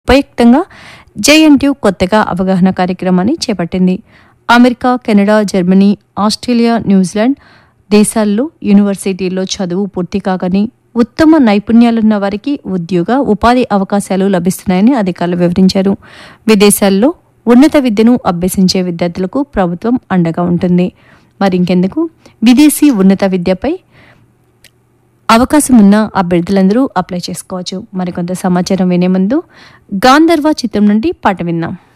ఉపయుక్తంగా JNTU కొత్తగా అవగాహన కార్యక్రమాన్ని చేపట్టింది America Canada Germany Australia New Zealand దేశాల్లో యూనివర్సిటీల్లో చదువు పూర్తి కాగానే ఉత్తమ నైపుణ్యాలున్న వారికి ఉద్యోగ ఉపాధి అవకాశాలు లభిస్తున్నాయని అధికారులు వివరించారు విదేశాల్లో ఉన్నత విద్యను అభ్యసించే విద్యార్థులకు ప్రభుత్వం అండగా ఉంటుంది మరి ఇంకెందుకు విదేశీ ఉన్నత విద్యపై అవకాశం ఉన్న అభ్యర్థులందరూ అప్లై చేసుకోవచ్చు మరికొంత సమాచారం వినే ముందు గాంధర్వ చిత్రం నుండి పాట విందాం